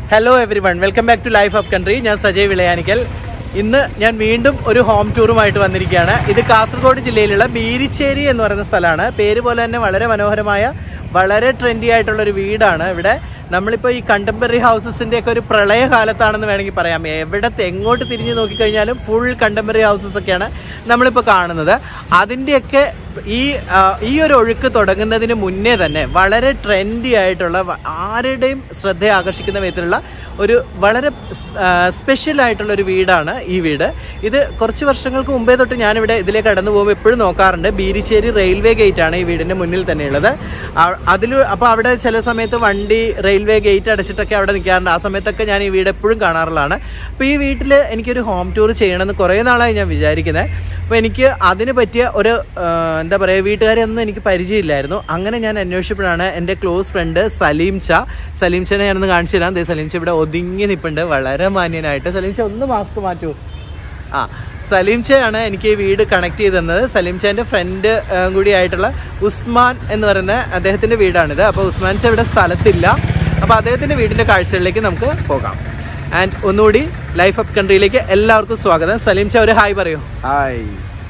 Hello everyone welcome back to life of country ഞാൻ സജയ് വിളയാനിക്കൽ ഇന്ന് ഞാൻ വീണ്ടും ഒരു ഹോം ടൂറുമായിട്ട് വന്നിരിക്കുകയാണ് ഇത് കാസർഗോഡ് ജില്ലയിലുള്ള ബീരിച്ചേരി എന്ന് പറയുന്ന സ്ഥലമാണ് പേര് പോലെ തന്നെ വളരെ മനോഹരമായ വളരെ ട്രെൻഡി ആയിട്ടുള്ള ഒരു വീടാണ് ഇവിടെ നമ്മളിപ്പോൾ ഈ കണ്ടംപററി ഹൗസസിന്റെ ഒക്കെ ഒരു പ്രളയ കാലത്താണെന്ന് വേണമെങ്കിൽ പറയാം എവിടത്തെ എങ്ങോട്ട് തിരിഞ്ഞു നോക്കിക്കഴിഞ്ഞാലും ഫുൾ കണ്ടംപററി ഹൗസസ് ഒക്കെയാണ് നമ്മളിപ്പോൾ കാണുന്നത് അതിൻ്റെയൊക്കെ ഈ ആ, ഈ ഒരു ഒഴുക്ക് തുടങ്ങുന്നതിന് മുന്നേ തന്നെ വളരെ ട്രെൻഡി ആയിട്ടുള്ള വ- ആരുടെയും ശ്രദ്ധ ആകർഷിക്കുന്ന വിധത്തിലുള്ള ഒരു വളരെ സ്പെഷ്യൽ ആയിട്ടുള്ള ഒരു വീടാണ് ഈ വീട് ഇത് കുറച്ച് വർഷങ്ങൾക്ക് മുമ്പേ തൊട്ട് ഞാനിവിടെ ഇതിലേക്ക് കടന്നു പോകുമ്പോൾ എപ്പോഴും നോക്കാറുണ്ട് ബീരിച്ചേരി റെയിൽവേ ഗേറ്റ് ആണ് ഈ വീടിന്റെ മുന്നിൽ തന്നെയുള്ളത് അതിൽ അപ്പോൾ അവിടെ ചില സമയത്ത് വണ്ടി റെയിൽവേ ഗേറ്റ് അടച്ചിട്ടൊക്കെ അവിടെ നിൽക്കാറുണ്ട് ആ സമയത്തൊക്കെ ഞാൻ ഈ വീട് എപ്പോഴും കാണാറുള്ളതാണ് അപ്പോൾ ഈ വീട്ടിൽ എനിക്കൊരു ഹോം ടൂർ ചെയ്യണമെന്ന് കുറേ നാളായി ഞാൻ വിചാരിക്കുന്നത് അപ്പോൾ എനിക്ക് അതിന് പറ്റിയ ഒരു ആ, എന്താ പറയുക വീട്ടുകാരെ ഒന്നും എനിക്ക് പരിചയമില്ലായിരുന്നു അങ്ങനെ ഞാൻ അന്വേഷിച്ചപ്പോഴാണ് എൻ്റെ ക്ലോസ് ഫ്രണ്ട് സലീം ച സലീം ചനെ ഞാനൊന്ന് കാണിച്ചു തരാം ദേ സലീം ച ഇവിടെ ഒതുങ്ങി നിൽപ്പുണ്ട് വളരെ മാന്യനായിട്ട് സലീം ച ഒന്ന് മാസ്ക് മാറ്റൂ ആ സലീം ചയാണ് എനിക്ക് ഈ വീട് കണക്ട് ചെയ്ത് തന്നത് സലീം ചാന്റെ ഫ്രണ്ട് കൂടി ആയിട്ടുള്ള ഉസ്മാൻ എന്ന് പറയുന്ന അദ്ദേഹത്തിന്റെ വീടാണിത് അപ്പോൾ ഉസ്മാൻ ച ഇവിടെ സ്ഥലത്തില്ല അപ്പോൾ അദ്ദേഹത്തിന്റെ വീടിന്റെ കാഴ്ചകളിലേക്ക് നമുക്ക് പോകാം ആൻഡ് ഒന്നുകൂടി ലൈഫ് ഓഫ് കൺട്രിയിലേക്ക് എല്ലാവർക്കും സ്വാഗതം സലീം ച ഒരു ഹായ് പറയൂ ഹായ്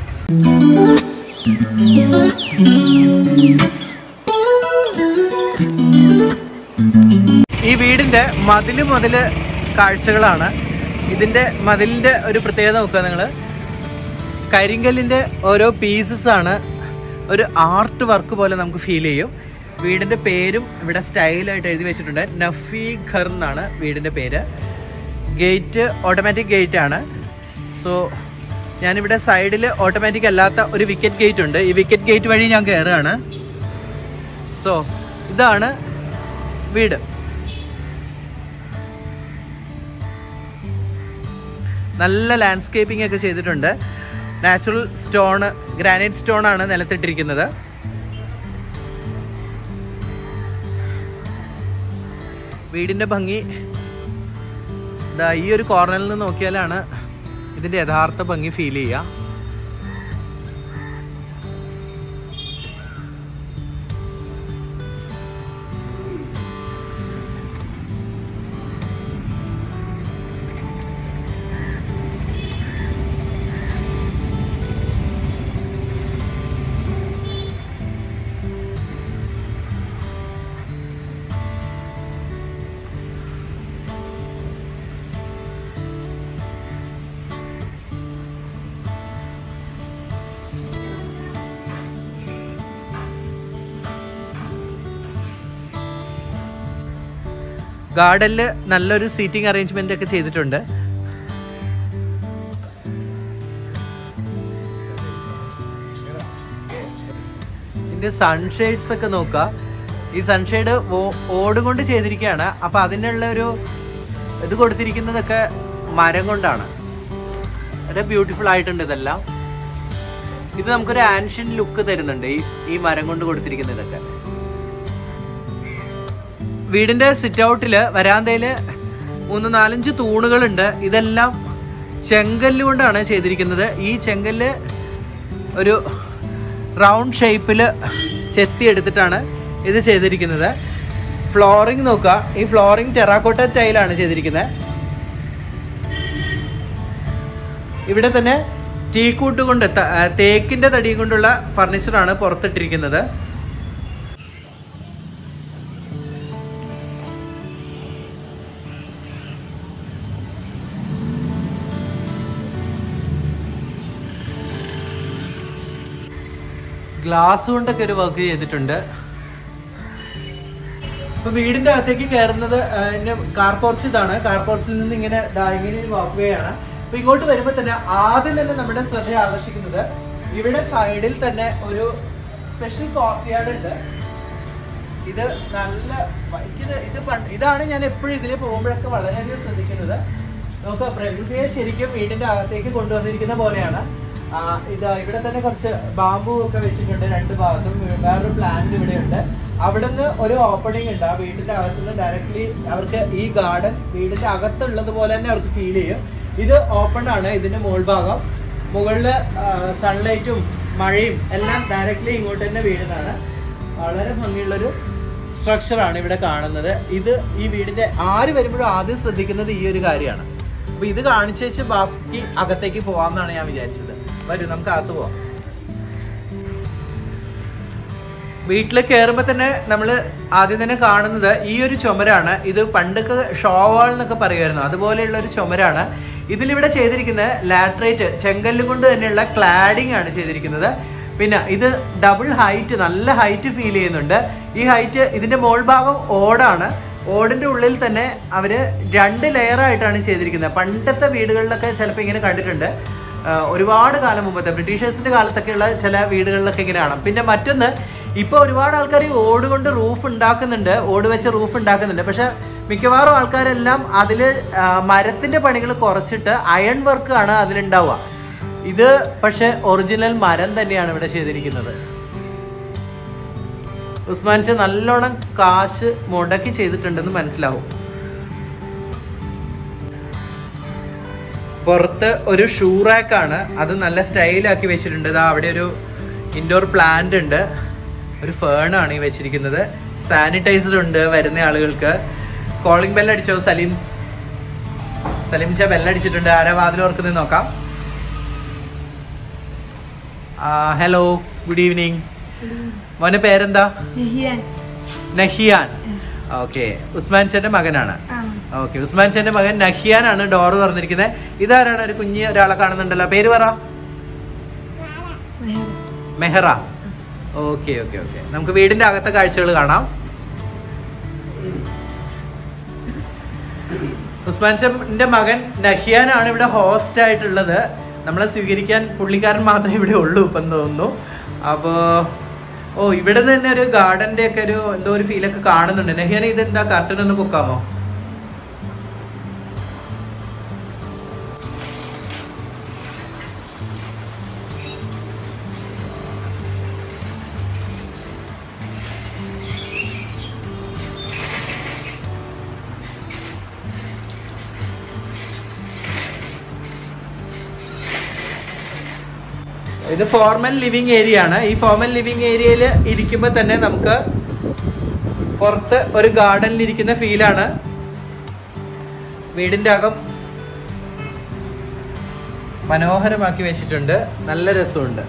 ഈ വീടിന്റെ മതില് മുതല് കാഴ്ചകളാണ് ഇതിന്റെ മതിലിന്റെ ഒരു പ്രത്യേകത നോക്കുക നിങ്ങൾ കരിങ്കല്ലിന്റെ ഓരോ പീസസ് ആണ് ഒരു ആർട്ട് വർക്ക് പോലെ നമുക്ക് ഫീൽ ചെയ്യും വീടിന്റെ പേരും ഇവിടെ സ്റ്റൈലായിട്ട് എഴുതി വെച്ചിട്ടുണ്ട് നഫി ഖർ എന്നാണ് വീടിന്റെ പേര് ഗേറ്റ് ഓട്ടോമാറ്റിക് ഗേറ്റ് ആണ് സോ ഞാനിവിടെ സൈഡിൽ ഓട്ടോമാറ്റിക് അല്ലാത്ത ഒരു വിക്കറ്റ് ഗേറ്റ് ഉണ്ട് ഈ വിക്കറ്റ് ഗേറ്റ് വഴി ഞാൻ കയറുകയാണ് സോ ഇതാണ് വീട് നല്ല ലാൻഡ്സ്കേപ്പിംഗ് ഒക്കെ ചെയ്തിട്ടുണ്ട് നാച്ചുറൽ സ്റ്റോൺ ഗ്രാനൈറ്റ് സ്റ്റോൺ ആണ് നിലത്തിട്ടിരിക്കുന്നത് വീടിന്റെ ഭംഗി ദാ ഈ ഒരു കോർണറിൽ നിന്ന് നോക്കിയാലാണ് ഇതിന്റെ യഥാർത്ഥ ഭംഗി ഫീൽ ചെയ്യുക ഗാർഡനിൽ നല്ലൊരു സീറ്റിംഗ് അറേഞ്ച്മെന്റ് ഒക്കെ ചെയ്തിട്ടുണ്ട് ഇതിന്റെ സൺഷെയ്ഡ്സ് ഒക്കെ നോക്കുക ഈ സൺഷെയ്ഡ് ഓട് കൊണ്ട് ചെയ്തിരിക്കുകയാണ് അപ്പൊ അതിനുള്ള ഒരു ഇത് കൊടുത്തിരിക്കുന്നതൊക്കെ മരം കൊണ്ടാണ് വളരെ ബ്യൂട്ടിഫുൾ ആയിട്ടുണ്ട് ഇതെല്ലാം ഇത് നമുക്കൊരു ആൻഷ്യൻ ലുക്ക് തരുന്നുണ്ട് ഈ ഈ മരം കൊണ്ട് കൊടുത്തിരിക്കുന്നതൊക്കെ വീടിന്റെ സിറ്റ് ഔട്ടില് വരാന്തയില് മൂന്ന് നാലഞ്ച് തൂണുകളുണ്ട് ഇതെല്ലാം ചെങ്കല്ല് കൊണ്ടാണ് ചെയ്തിരിക്കുന്നത് ഈ ചെങ്കല്ല് ഒരു റൗണ്ട് ഷേപ്പിൽ ചെത്തി എടുത്തിട്ടാണ് ഇത് ചെയ്തിരിക്കുന്നത് ഫ്ലോറിംഗ് നോക്കുക ഈ ഫ്ലോറിംഗ് ടെറാക്കോട്ട ടൈലാണ് ചെയ്തിരിക്കുന്നത് ഇവിടെ തന്നെ ടീക്കൂട്ട് കൊണ്ട് ത- ആ, തേക്കിന്റെ തടി കൊണ്ടുള്ള ഫർണിച്ചറാണ് പുറത്തിട്ടിരിക്കുന്നത് ഗ്ലാസ് കൊണ്ടൊക്കെ ഒരു വർക്ക് ചെയ്തിട്ടുണ്ട് ഇപ്പൊ വീടിന്റെ അകത്തേക്ക് കയറുന്നത് കാർ പോർച്ച് ഇതാണ് കാർ പോർച്ചിൽ നിന്ന് ഇങ്ങനെ ദാ ഇങ്ങനെ ഒരു വാക്ക് വേ ആണ് അപ്പൊ ഇങ്ങോട്ട് വരുമ്പോ തന്നെ ആദ്യം തന്നെ നമ്മുടെ ശ്രദ്ധ ആകർഷിക്കുന്നത് ഇവിടെ സൈഡിൽ തന്നെ ഒരു സ്പെഷ്യൽ കോർട്ട്യാർഡ് ഉണ്ട് ഇത് നല്ല ഇത് ഇത് പണ്ട് ഇതാണ് ഞാൻ എപ്പോഴും ഇതിൽ പോകുമ്പോഴൊക്കെ വളരെയധികം ശ്രദ്ധിക്കുന്നത് നമുക്ക് പ്രകൃതിയെ ശരിക്കും വീടിന്റെ അകത്തേക്ക് കൊണ്ടുവന്നിരിക്കുന്ന പോലെയാണ് ആ, ഇതാ ഇവിടെ തന്നെ കുറച്ച് ബാമ്പു ഒക്കെ വെച്ചിട്ടുണ്ട് രണ്ട് ഭാഗത്തും വേറൊരു പ്ലാന്റ് ഇവിടെ ഉണ്ട് അവിടുന്ന് ഒരു ഓപ്പണിംഗ് ഉണ്ട് ആ വീടിന്റെ അകത്തുനിന്ന് ഡയറക്ട്ലി അവർക്ക് ഈ ഗാർഡൻ വീടിന്റെ അകത്തുള്ളത് പോലെ തന്നെ അവർക്ക് ഫീൽ ചെയ്യും ഇത് ഓപ്പൺ ആണ് ഇതിന്റെ മുകൾ ഭാഗം മുകളില് സൺലൈറ്റും മഴയും എല്ലാം ഡയറക്ട്ലി ഇങ്ങോട്ട് തന്നെ വീഴുന്നതാണ് വളരെ ഭംഗിയുള്ളൊരു സ്ട്രക്ചർ ആണ് ഇവിടെ കാണുന്നത് ഇത് ഈ വീടിന്റെ ആര് വരുമ്പോഴും ആദ്യം ശ്രദ്ധിക്കുന്നത് ഈ ഒരു കാര്യമാണ് അപ്പൊ ഇത് കാണിച്ചു വെച്ച് ബാക്കി അകത്തേക്ക് പോവാമെന്നാണ് ഞാൻ വിചാരിച്ചത് വരൂ നമുക്ക് അകത്ത് പോവാം വീട്ടിൽ കയറുമ്പോൾ തന്നെ നമ്മൾ ആദ്യം തന്നെ കാണുന്നത് ഈ ഒരു ചുമരാണ് ഇത് പണ്ടൊക്കെ ഷോവാൾ എന്നൊക്കെ പറയുമായിരുന്നു അതുപോലെയുള്ള ഒരു ചുമരാണ് ഇതിലിവിടെ ചെയ്തിരിക്കുന്നത് ലാട്രേറ്റ് ചെങ്കല്ല് കൊണ്ട് തന്നെയുള്ള ക്ലാഡിംഗ് ആണ് ചെയ്തിരിക്കുന്നത് പിന്നെ ഇത് ഡബിൾ ഹൈറ്റ് നല്ല ഹൈറ്റ് ഫീൽ ചെയ്യുന്നുണ്ട് ഈ ഹൈറ്റ് ഇതിന്റെ മോൾ ഭാഗം ഓടാണ് ഓടിന്റെ ഉള്ളിൽ തന്നെ അവര് രണ്ട് ലെയർ ആയിട്ടാണ് ചെയ്തിരിക്കുന്നത് പണ്ടത്തെ വീടുകളിലൊക്കെ ചിലപ്പോൾ ഇങ്ങനെ കണ്ടിട്ടുണ്ട് ആ, ഒരുപാട് കാലം മുമ്പത്തെ ബ്രിട്ടീഷേഴ്സിന്റെ കാലത്തൊക്കെയുള്ള ചില വീടുകളിലൊക്കെ ഇങ്ങനെ കാണാം പിന്നെ മറ്റൊന്ന് ഇപ്പൊ ഒരുപാട് ആൾക്കാർ ഈ ഓട് കൊണ്ട് റൂഫ് ഉണ്ടാക്കുന്നുണ്ട് ഓട് വെച്ച് റൂഫ് ഉണ്ടാക്കുന്നുണ്ട് പക്ഷെ മിക്കവാറും ആൾക്കാരെല്ലാം അതിൽ മരത്തിന്റെ പണികൾ കുറച്ചിട്ട് അയൺ വർക്ക് ആണ് അതിലുണ്ടാവുക ഇത് പക്ഷെ ഒറിജിനൽ മരം തന്നെയാണ് ഇവിടെ ചെയ്തിരിക്കുന്നത് ഉസ്മാൻ ചാ നല്ലോണം കാശ് മുടക്കി ചെയ്തിട്ടുണ്ടെന്ന് മനസ്സിലാവും പുറത്ത് ഒരു ഷൂ റാക്കാണ് അത് നല്ല സ്റ്റൈലാക്കി വെച്ചിട്ടുണ്ട് ഇതാ അവിടെ ഒരു ഇൻഡോർ പ്ലാന്റ് ഉണ്ട് ഒരു ഫേൺ ആണ് ഈ വെച്ചിരിക്കുന്നത് സാനിറ്റൈസർ ഉണ്ട് വരുന്ന ആളുകൾക്ക് കോളിംഗ് ബെൽ അടിച്ചോ സലീം സലീം ചാ ബെല്ലടിച്ചിട്ടുണ്ട് ആരാ വാതിൽ ഓർക്കുന്നത് നോക്കാം ഹലോ ഗുഡ് ഈവനിങ് മോന്റെ പേരെന്താ നെഹിയാൻ നഹിയാൻ ഓക്കെ ഉസ്മാൻ ചന്റെ മകനാണ് ആ ഓക്കെ ഉസ്മാൻ ചന്റെ മകൻ നഹിയാനാണ് ഡോറ് തുറന്നിരിക്കുന്നത് ഇതാരാണ് ഒരു കുഞ്ഞ് ഒരാളെ കാണുന്നുണ്ടല്ലോ പേര് പറ Mehar Mehara okay okay okay നമുക്ക് വീടിന്റെ അകത്തെ കാഴ്ചകൾ കാണാം ഉസ്മാൻ ചന്റെ മകൻ നഹിയാനാണ് ഇവിടെ ഹോസ്റ്റ് ആയിട്ടുള്ളത് നമ്മളെ സ്വീകരിക്കാൻ പുള്ളിക്കാരൻ മാത്രമേ ഇവിടെ ഉള്ളൂ ഇപ്പം തോന്നുന്നു അപ്പോ ഓ ഇവിടെ തന്നെ ഒരു ഗാർഡന്റെ ഒക്കെ ഒരു എന്തോ ഒരു ഫീലൊക്കെ കാണുന്നുണ്ട് നഹിയാന ഇതെന്താ കർട്ടൻ ഒന്ന് പൊക്കാമോ ഇത് ഫോർമൽ ലിവിങ് ഏരിയ ആണ് ഈ ഫോർമൽ ലിവിങ് ഏരിയയിൽ ഇരിക്കുമ്പോൾ തന്നെ നമുക്ക് പുറത്ത് ഒരു ഗാർഡനിൽ ഇരിക്കുന്ന ഫീലാണ് വീടിന്റെ അകം മനോഹരമാക്കി വെച്ചിട്ടുണ്ട് നല്ല രസമുണ്ട്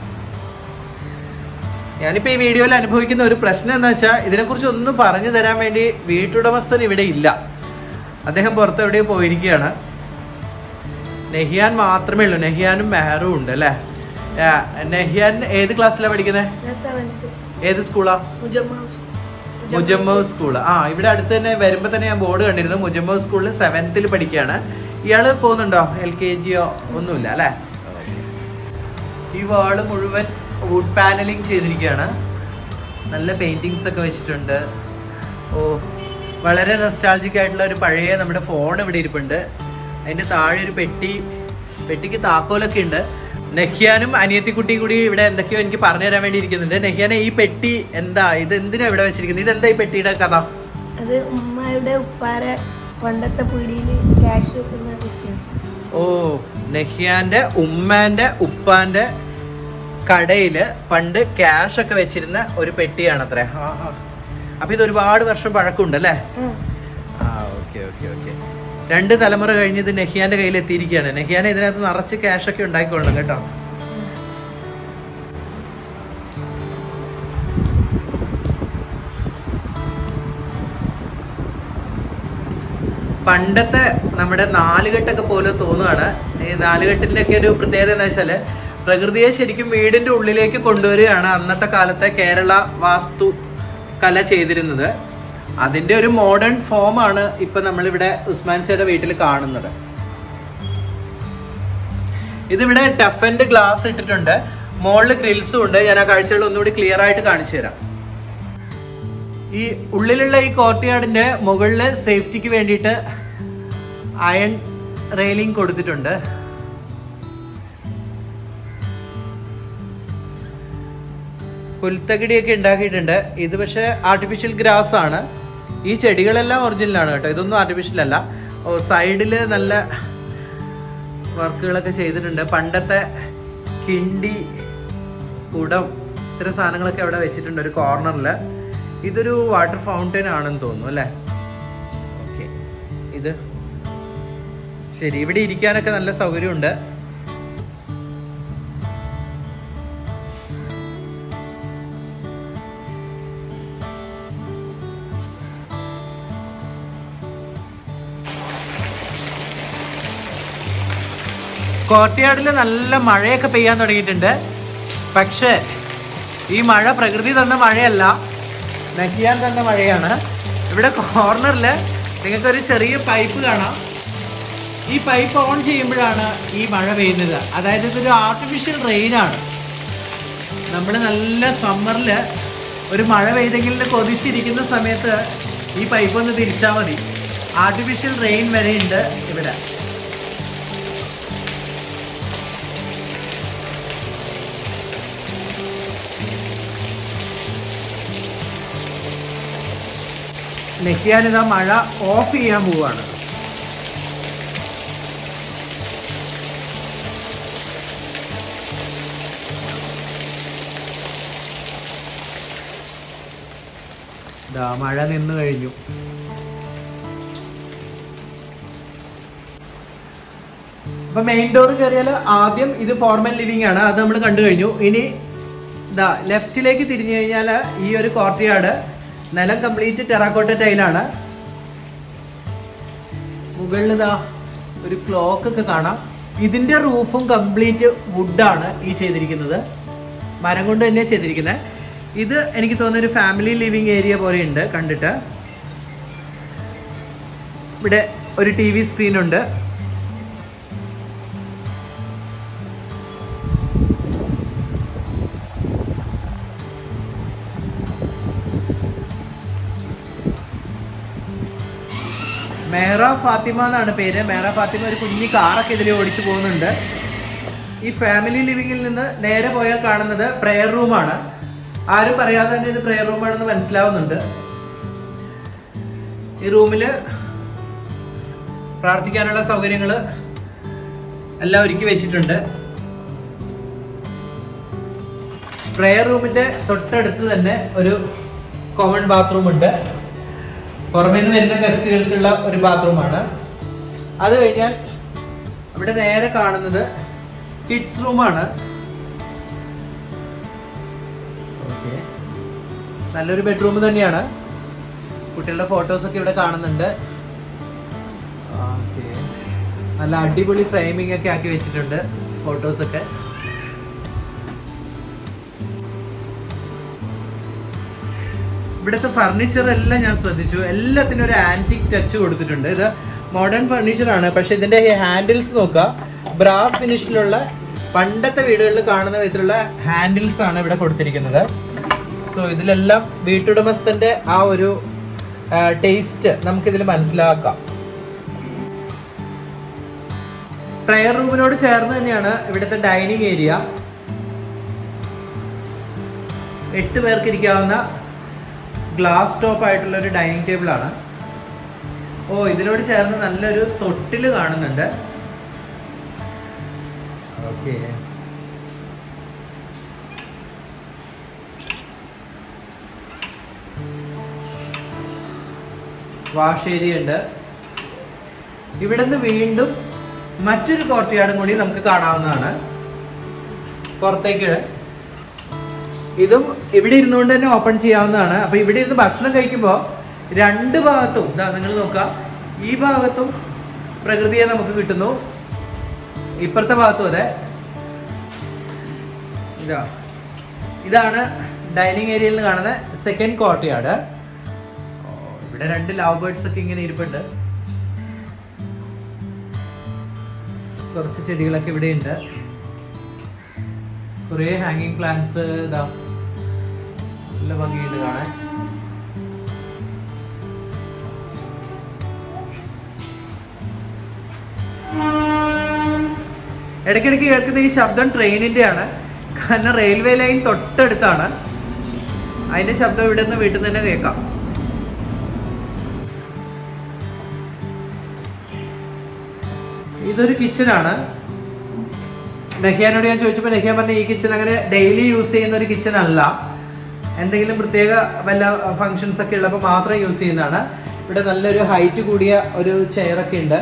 ഞാനിപ്പോ ഈ വീഡിയോയിൽ അനുഭവിക്കുന്ന ഒരു പ്രശ്നം എന്താ വെച്ചാൽ ഇതിനെക്കുറിച്ച് ഒന്നും പറഞ്ഞു തരാൻ വേണ്ടി വീട്ടുടമസ്ഥൻ ഇവിടെ ഇല്ല അദ്ദേഹം പുറത്ത് എവിടെയോ പോയിരിക്കുകയാണ് നെഹിയാൻ മാത്രമേ ഉള്ളൂ നെഹിയാനും മെഹറും ഉണ്ട് അല്ലേ ആ, നെഹിയാൻ ഏത് ക്ലാസ്സിലാണ് പഠിക്കുന്നത് ഞാൻ സെവൻത്ത് ഏത് സ്കൂളാ മുജമ്മ ഹൗസ് മുജമ്മ സ്കൂൾ ആ ഇവിടെ അടുത്ത് തന്നെ വരുമ്പോ തന്നെ ഞാൻ ബോർഡ് കണ്ടിരുന്നു മുജമ്മ സ്കൂളിൽ സെവൻത്തിൽ പഠിക്കുകയാണ് ഇയാള് പോകുന്നുണ്ടോ എൽ കെ ജിയോ ഒന്നുമില്ല അല്ലേ ഈ വാള് മുഴുവൻ വുഡ് പാനലിംഗ് ചെയ്തിരിക്കുകയാണ് നല്ല പെയിന്റിങ്സ് ഒക്കെ വെച്ചിട്ടുണ്ട് ഓ വളരെ നൊസ്റ്റാൾജിക് ആയിട്ടുള്ള ഒരു പഴയ നമ്മുടെ ഫോൺ ഇവിടെ ഇരിപ്പുണ്ട് അതിന്റെ താഴെ ഒരു പെട്ടി പെട്ടിക്ക് താക്കോലൊക്കെ ഉണ്ട് നെഹ്യാനും അനിയത്തിക്കുട്ടിയും കൂടി ഇവിടെ എന്തൊക്കെയോ എനിക്ക് പറഞ്ഞു തരാൻ വേണ്ടി ഇരിക്കുന്നുണ്ട് നെഹ്യാനെ ഈ പെട്ടി എന്താ ഇത് എന്തിനാ ഇവിടെ വെച്ചിരിക്കുന്നത് ഇതെന്താ ഈ പെട്ടിയുടെ കഥ അത് ഉമ്മയുടെ ഉപ്പാരെ പണ്ടത്തെ പീടിയിൽ ക്യാഷ് വെക്കുന്ന കുട്ടിയാണ് ഓ നെഹ്യാന്റെ ഉമ്മാന്റെ ഉപ്പാന്റെ കടയില് പണ്ട് ക്യാഷ് ഒക്കെ വെച്ചിരുന്ന ഒരു പെട്ടിയാണ് അത്രേ ആ, ആ. അപ്പൊ ഇത് ഒരുപാട് വർഷം പഴക്കമുണ്ട് അല്ലേ ആ ആ ഓക്കെ ഓക്കെ ഓക്കെ രണ്ട് തലമുറ കഴിഞ്ഞ് ഇത് നെഹിയാന്റെ കയ്യിൽ എത്തിയിരിക്കുകയാണ് നെഹിയാനെ ഇതിനകത്ത് നിറച്ച് ക്യാഷ് ഒക്കെ ഉണ്ടാക്കിക്കൊള്ളണം കേട്ടോ പണ്ടത്തെ നമ്മുടെ നാലുകെട്ടൊക്കെ പോലെ തോന്നുകയാണ് ഈ നാലുകെട്ടിന്റെ ഒക്കെ ഒരു പ്രത്യേകത എന്താ വെച്ചാല് പ്രകൃതിയെ ശരിക്കും വീടിന്റെ ഉള്ളിലേക്ക് കൊണ്ടുവരികയാണ് അന്നത്തെ കാലത്തെ കേരള വാസ്തു കല ചെയ്തിരുന്നത് അതിന്റെ ഒരു മോഡേൺ ഫോം ആണ് ഇപ്പൊ നമ്മളിവിടെ ഉസ്മാൻ സയുടെ വീട്ടിൽ കാണുന്നത് ഇതിവിടെ ടഫന്റെ ഗ്ലാസ് ഇട്ടിട്ടുണ്ട് മുകളിൽ ഗ്രിൽസും ഉണ്ട് ഞാൻ ആ കാഴ്ചകൾ ഒന്നുകൂടി ക്ലിയർ ആയിട്ട് കാണിച്ചു തരാം ഈ ഉള്ളിലുള്ള ഈ കോർട്ട്യാർഡിന്റെ മുകളില് സേഫ്റ്റിക്ക് വേണ്ടിയിട്ട് അയൺ റെയിലിംഗ് കൊടുത്തിട്ടുണ്ട് പുൽത്തകിടിയൊക്കെ ഉണ്ടാക്കിയിട്ടുണ്ട് ഇത് പക്ഷെ ആർട്ടിഫിഷ്യൽ ഗ്രാസ് ആണ് ഈ ചെടികളെല്ലാം ഒറിജിനൽ ആണ് കേട്ടോ ഇതൊന്നും ആർട്ടിഫിഷ്യൽ അല്ല ഓ സൈഡില് നല്ല വർക്കുകളൊക്കെ ചെയ്തിട്ടുണ്ട് പണ്ടത്തെ കിണ്ടി കുടം ഇത്തരം സാധനങ്ങളൊക്കെ അവിടെ വെച്ചിട്ടുണ്ട് ഒരു കോർണറിൽ ഇതൊരു വാട്ടർ ഫൗണ്ടൻ ആണെന്ന് തോന്നുന്നു അല്ലേ ഓക്കെ ഇത് ശരി ഇവിടെ ഇരിക്കാനൊക്കെ നല്ല സൗകര്യമുണ്ട് കോട്ടയാടിൽ നല്ല മഴയൊക്കെ പെയ്യാൻ തുടങ്ങിയിട്ടുണ്ട് പക്ഷേ ഈ മഴ പ്രകൃതി തന്ന മഴയല്ല നഹിയാൻ തന്ന മഴയാണ് ഇവിടെ കോർണറിൽ നിങ്ങൾക്കൊരു ചെറിയ പൈപ്പ് കാണാം ഈ പൈപ്പ് ഓൺ ചെയ്യുമ്പോഴാണ് ഈ മഴ പെയ്യുന്നത് അതായത് ഇതൊരു ആർട്ടിഫിഷ്യൽ റെയിനാണ് നമ്മൾ നല്ല സമ്മറിൽ ഒരു മഴ പെയ്തെങ്കിൽ കൊതിച്ചിരിക്കുന്ന സമയത്ത് ഈ പൈപ്പ് ഒന്ന് തിരിച്ചാൽ മതി ആർട്ടിഫിഷ്യൽ റെയിൻ വരെയുണ്ട് ഇവിടെ നെക്കിയാൻ ഇതാ മഴ ഓഫ് ചെയ്യാൻ പോവാണ് ദാ മഴ നിന്ന് കഴിഞ്ഞു അപ്പൊ മെയിൻ ഡോർ കയറിയാൽ ആദ്യം ഇത് ഫോർമൽ ലിവിംഗ് ആണ് അത് നമ്മൾ കണ്ടു കഴിഞ്ഞു ഇനി ഇതാ ലെഫ്റ്റിലേക്ക് തിരിഞ്ഞു കഴിഞ്ഞാൽ ഈ ഒരു കോർട്ടിയാട് നിലം കംപ്ലീറ്റ് ടെറാക്കോട്ട ടൈലാണ് മുകളിൽ ഇതാ ഒരു ക്ലോക്ക് ഒക്കെ കാണാം ഇതിന്റെ റൂഫും കംപ്ലീറ്റ് വുഡാണ് ഈ ചെയ്തിരിക്കുന്നത് മരം കൊണ്ട് തന്നെ ചെയ്തിരിക്കുന്നത് ഇത് എനിക്ക് തോന്നുന്ന ഒരു ഫാമിലി ലിവിങ് ഏരിയ പോലെ ഉണ്ട് കണ്ടിട്ട് ഇവിടെ ഒരു ടി വി സ്ക്രീൻ ഉണ്ട് മേറ ഫാത്തിമ എന്നാണ് പേര് മേറ ഫാത്തിമ ഒരു കുഞ്ഞി കാറൊക്കെ ഇതിൽ ഓടിച്ചു പോകുന്നുണ്ട് ഈ ഫാമിലി ലിവിങ്ങിൽ നിന്ന് നേരെ പോയാൽ കാണുന്നത് പ്രെയർ റൂമാണ് ആരും പറയാതെ തന്നെ ഇത് പ്രെയർ റൂമാണെന്ന് മനസ്സിലാവുന്നുണ്ട് ഈ റൂമില് പ്രാർത്ഥിക്കാനുള്ള സൗകര്യങ്ങൾ എല്ലാം ഒരുക്കി വെച്ചിട്ടുണ്ട് പ്രെയർ റൂമിന്റെ തൊട്ടടുത്ത് തന്നെ ഒരു കോമൺ ബാത്റൂം ഉണ്ട് പുറമേ നിന്ന് വരുന്ന ഗസ്റ്റുകൾക്കുള്ള ഒരു ബാത്റൂമാണ് അത് കഴിഞ്ഞാൽ ഇവിടെ നേരെ കാണുന്നത് കിഡ്സ് റൂമാണ് ഓക്കെ നല്ലൊരു ബെഡ്റൂം തന്നെയാണ് കുട്ടികളുടെ ഫോട്ടോസ് ഒക്കെ ഇവിടെ കാണുന്നുണ്ട് ഓക്കെ നല്ല അടിപൊളി ഫ്രെയിമിംഗ് ഒക്കെ ആക്കി വെച്ചിട്ടുണ്ട് ഫോട്ടോസ് ഒക്കെ ഇവിടുത്തെ ഫർണിച്ചർ എല്ലാം ഞാൻ ശ്രദ്ധിച്ചു എല്ലാത്തിനും ഒരു ആന്റിക് ടച്ച് കൊടുത്തിട്ടുണ്ട് ഇത് മോഡേൺ ഫർണിച്ചർ ആണ് പക്ഷെ ഇതിന്റെ ഹാൻഡിൽസ് നോക്കുക ബ്രാസ് ഫിനിഷിലുള്ള പണ്ടത്തെ വീടുകളിൽ കാണുന്ന വിധത്തിലുള്ള ഹാൻഡിൽസ് ആണ് ഇവിടെ കൊടുത്തിരിക്കുന്നത് സോ ഇതിലെല്ലാം വീട്ടുടമസ്ഥന്റെ ആ ഒരു ടേസ്റ്റ് നമുക്കിതിൽ മനസ്സിലാക്കാം പ്രയർ റൂമിനോട് ചേർന്ന് തന്നെയാണ് ഇവിടുത്തെ ഡൈനിങ് ഏരിയ എട്ട് പേർക്ക് ഇരിക്കാവുന്ന ഗ്ലാസ് ടോപ്പ് ആയിട്ടുള്ള ഒരു ഡൈനിങ് ടേബിൾ ആണ് ഓ ഇതിനോട് ചേർന്ന് നല്ലൊരു തൊട്ടില് കാണുന്നുണ്ട് ഓക്കെ വാഷ് ഏരിയ ഉണ്ട് ഇവിടുന്ന് വീണ്ടും മറ്റൊരു കോർട്ടിയാടും കൂടി നമുക്ക് കാണാവുന്നതാണ് പുറത്തേക്ക് ഇതും ഇവിടെ ഇരുന്നുകൊണ്ട് തന്നെ ഓപ്പൺ ചെയ്യാവുന്നതാണ് അപ്പൊ ഇവിടെ ഇരുന്ന് ഭക്ഷണം കഴിക്കുമ്പോൾ രണ്ട് ഭാഗത്തും ഇതാ നിങ്ങൾ നോക്കുക ഈ ഭാഗത്തും പ്രകൃതിയെ നമുക്ക് കിട്ടുന്നു ഇപ്പുറത്തെ ഭാഗത്തും അതെ ഇതാ ഇതാണ് ഡൈനിങ് ഏരിയയിൽ നിന്ന് കാണുന്ന സെക്കൻഡ് കോർട്ടിയാട് ഇവിടെ രണ്ട് ലവ് ബേർഡ്സ് ഒക്കെ ഇങ്ങനെ ഇരിപ്പുണ്ട് കുറച്ച് ചെടികളൊക്കെ ഇവിടെ ഉണ്ട് കുറേ ഹാങ്ങിങ് പ്ലാന്റ്സ് ഇതാ നല്ല ഭംഗിയുണ്ട് കാണാൻ ഇടയ്ക്കിടയ്ക്ക് കേൾക്കുന്ന ഈ ശബ്ദം ട്രെയിനിന്റെ ആണ് കാരണം റെയിൽവേ ലൈൻ തൊട്ടടുത്താണ് അതിന്റെ ശബ്ദം ഇവിടെ നിന്ന് വീട്ടിൽ നിന്ന് തന്നെ കേൾക്കാം ഇതൊരു കിച്ചനാണ് നഹിയാനോട് ഞാൻ ചോദിച്ചപ്പോൾ നഹിയാൻ പറഞ്ഞ ഈ കിച്ചൺ അങ്ങനെ ഡെയിലി യൂസ് ചെയ്യുന്ന ഒരു കിച്ചൺ അല്ല എന്തെങ്കിലും പ്രത്യേക വല്ല ഫങ്ഷൻസ് ഒക്കെ ഉള്ളപ്പോൾ മാത്രം യൂസ് ചെയ്യുന്നതാണ് ഇവിടെ നല്ലൊരു ഹൈറ്റ് കൂടിയ ഒരു ചെയറൊക്കെ ഉണ്ട്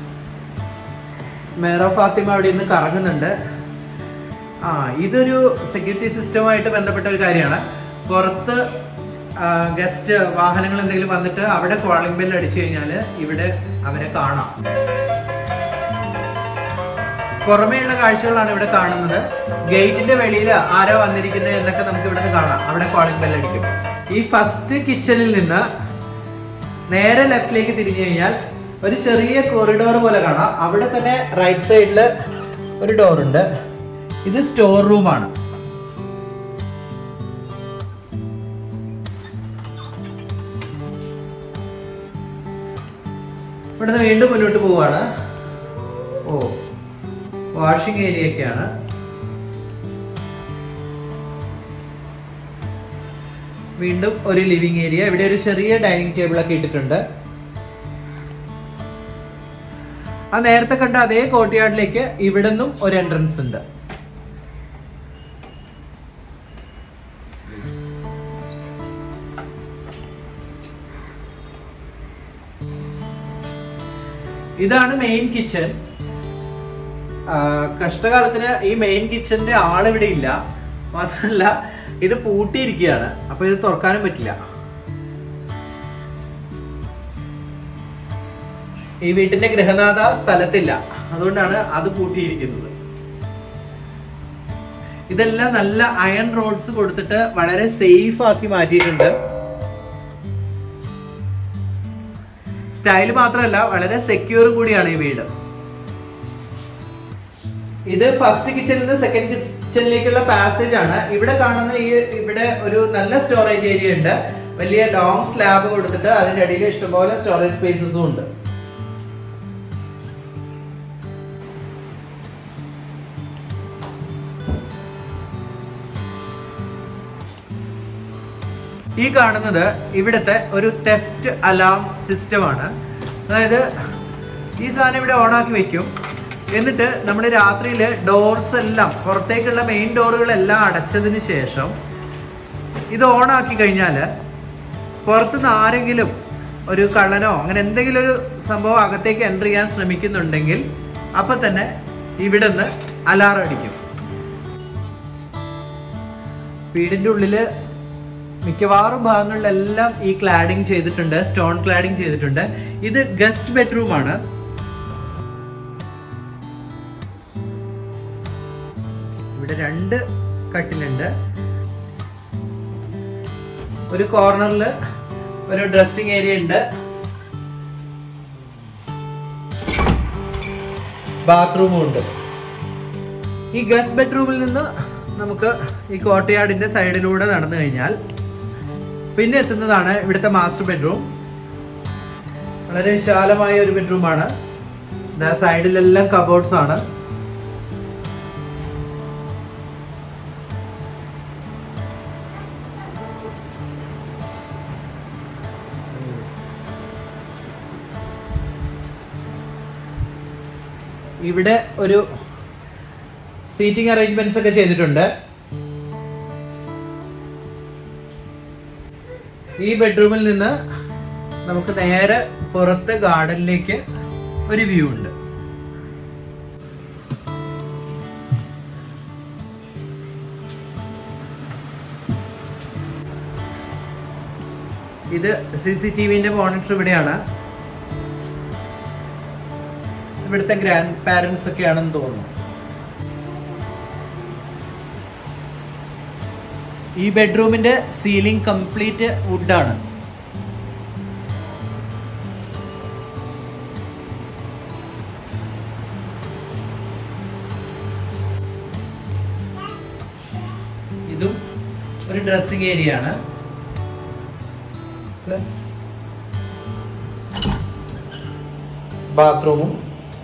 മേറോ ഫാത്തിമ അവിടെ നിന്ന് കറങ്ങുന്നുണ്ട് ആ ഇതൊരു സെക്യൂരിറ്റി സിസ്റ്റവുമായിട്ട് ബന്ധപ്പെട്ട ഒരു കാര്യമാണ് പുറത്ത് ഗസ്റ്റ് വാഹനങ്ങൾ എന്തെങ്കിലും വന്നിട്ട് അവിടെ കോളിംഗ് ബെൽ അടിച്ചു കഴിഞ്ഞാൽ ഇവിടെ അവരെ കാണാം പുറമേയുള്ള കാഴ്ചകളാണ് ഇവിടെ കാണുന്നത് ഗേറ്റിന്റെ വെളിയിൽ ആരാ വന്നിരിക്കുന്നത് എന്നൊക്കെ നമുക്ക് ഇവിടെ നിന്ന് കാണാം അവിടെ കോളിംഗ് ബെൽ അടിക്കും ഈ ഫസ്റ്റ് കിച്ചണിൽ നിന്ന് നേരെ ലെഫ്റ്റിലേക്ക് തിരിഞ്ഞു കഴിഞ്ഞാൽ ഒരു ചെറിയ കോറിഡോർ പോലെ കാണാം അവിടെ തന്നെ റൈറ്റ് സൈഡിൽ ഒരു ഡോർ ഉണ്ട് ഇത് സ്റ്റോർ റൂമാണ് ഇവിടുന്ന് വീണ്ടും മുന്നോട്ട് പോവാണ് ഓ വാഷിംഗ് ഏരിയ ഒക്കെയാണ് വീണ്ടും ഒരു ലിവിംഗ് ഏരിയ ഇവിടെ ഒരു ചെറിയ ഡൈനിങ് ടേബിൾ ഒക്കെ ഇട്ടിട്ടുണ്ട് ആ നേരത്തെ കണ്ട അതേ കോർട്ട്യാർഡിലേക്ക് ഇവിടെ നിന്നും ഒരു എൻട്രൻസ് ഉണ്ട് ഇതാണ് മെയിൻ കിച്ചൺ കഷ്ടകാലത്തിന് ഈ മെയിൻ കിച്ചന്റെ ആളിവിടെ ഇല്ല മാത്രമല്ല ഇത് പൂട്ടിയിരിക്കുകയാണ് അപ്പൊ ഇത് തുറക്കാനും പറ്റില്ല ഈ വീട്ടിന്റെ ഗൃഹനാഥ സ്ഥലത്തില്ല അതുകൊണ്ടാണ് അത് പൂട്ടിയിരിക്കുന്നത് ഇതെല്ലാം നല്ല അയൺ റോഡ്സ് കൊടുത്തിട്ട് വളരെ സേഫ് ആക്കി മാറ്റിയിട്ടുണ്ട് സ്റ്റൈൽ മാത്രമല്ല വളരെ സെക്യൂർ കൂടിയാണ് ഈ വീട് ഇത് ഫസ്റ്റ് കിച്ചണിൽ നിന്ന് സെക്കൻഡ് കിച്ചണിലേക്കുള്ള പാസേജ് ആണ് ഇവിടെ കാണുന്ന ഈ ഇവിടെ ഒരു നല്ല സ്റ്റോറേജ് ഏരിയ ഉണ്ട് വലിയ ലോങ് സ്ലാബ് കൊടുത്തിട്ട് അതിന്റെ അടിയിൽ ഇഷ്ടംപോലെ സ്റ്റോറേജ് സ്പേസസും ഉണ്ട് ഈ കാണുന്നത് ഇവിടുത്തെ ഒരു തെഫ്റ്റ് അലാം സിസ്റ്റമാണ് അതായത് ഈ സാധനം ഇവിടെ ഓണാക്കി വെക്കും എന്നിട്ട് നമ്മൾ രാത്രിയിൽ ഡോർസ് എല്ലാം പുറത്തേക്കുള്ള മെയിൻ ഡോറുകളെല്ലാം അടച്ചതിന് ശേഷം ഇത് ഓണാക്കി കഴിഞ്ഞാൽ പുറത്തുനിന്ന് ആരെങ്കിലും ഒരു കള്ളനോ അങ്ങനെ എന്തെങ്കിലും ഒരു സംഭവം അകത്തേക്ക് എൻ്റർ ചെയ്യാൻ ശ്രമിക്കുന്നുണ്ടെങ്കിൽ അപ്പം തന്നെ ഇവിടെ നിന്ന് അലാറം അടിക്കും വീടിൻ്റെ ഉള്ളിൽ മിക്കവാറും ഭാഗങ്ങളിലെല്ലാം ഈ ക്ലാഡിങ് ചെയ്തിട്ടുണ്ട് സ്റ്റോൺ ക്ലാഡിങ് ചെയ്തിട്ടുണ്ട് ഇത് ഗസ്റ്റ് ബെഡ്റൂം ആണ് ഇവിടെ രണ്ട് കട്ടിലുണ്ട് ഒരു കോർണറിൽ ഒരു ഡ്രസ്സിംഗ് ഏരിയ ഉണ്ട് ബാത്റൂമും ഉണ്ട് ഈ ഗസ്റ്റ് ബെഡ്റൂമിൽ നിന്ന് നമുക്ക് ഈ കോട്ടയാടിന്റെ സൈഡിലൂടെ നടന്നു കഴിഞ്ഞാൽ പിന്നെ എത്തുന്നതാണ് ഇവിടുത്തെ മാസ്റ്റർ ബെഡ്റൂം വളരെ വിശാലമായ ഒരു ബെഡ്റൂമാണ് സൈഡിലെല്ലാം കബോർഡ്സ് ആണ് ഇവിടെ ഒരു സീറ്റിംഗ് അറേഞ്ച്മെന്റ്സ് ഒക്കെ ചെയ്തിട്ടുണ്ട് ഈ ബെഡ്റൂമിൽ നിന്ന് നമുക്ക് നേരെ പുറത്ത് ഗാർഡനിലേക്ക് ഒരു വ്യൂ ഉണ്ട് ഇത് സി സി ടി വിന്റെ മോണിറ്റർ ഇവിടെയാണ് ഇവിടുത്തെ ഗ്രാൻഡ് പാരന്റ്സ് ഒക്കെയാണെന്ന് തോന്നുന്നു ഈ ബെഡ്റൂമിന്റെ സീലിംഗ് കംപ്ലീറ്റ് വുഡാണ് ഇതും ഒരു ഡ്രസ്സിംഗ് ഏരിയ ആണ് പ്ലസ് ബാത്റൂമും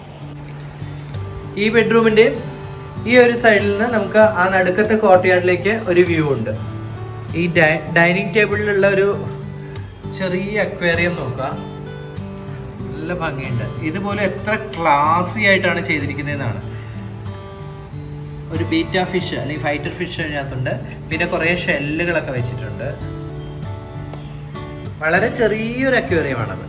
ഈ ബെഡ്റൂമിന്റെ ഈ ഒരു സൈഡിൽ നിന്ന് നമുക്ക് ആ നടുക്കത്തെ കോർട്ട്യാർഡിലേക്ക് ഒരു വ്യൂ ഉണ്ട് ഈ ഡൈനിങ് ടേബിളിലുള്ള ഒരു ചെറിയ അക്വേറിയം നോക്കാം നല്ല ഭംഗിയുണ്ട് ഇതുപോലെ എത്ര ക്ലാസി ആയിട്ടാണ് ചെയ്തിരിക്കുന്നതെന്നാണ് ഒരു ബീറ്റ ഫിഷ് അല്ലെങ്കിൽ ഫൈറ്റർ ഫിഷ് അതിനകത്തുണ്ട് പിന്നെ കുറേ ഷെല്ലുകളൊക്കെ വെച്ചിട്ടുണ്ട് വളരെ ചെറിയൊരു അക്വേറിയമാണത്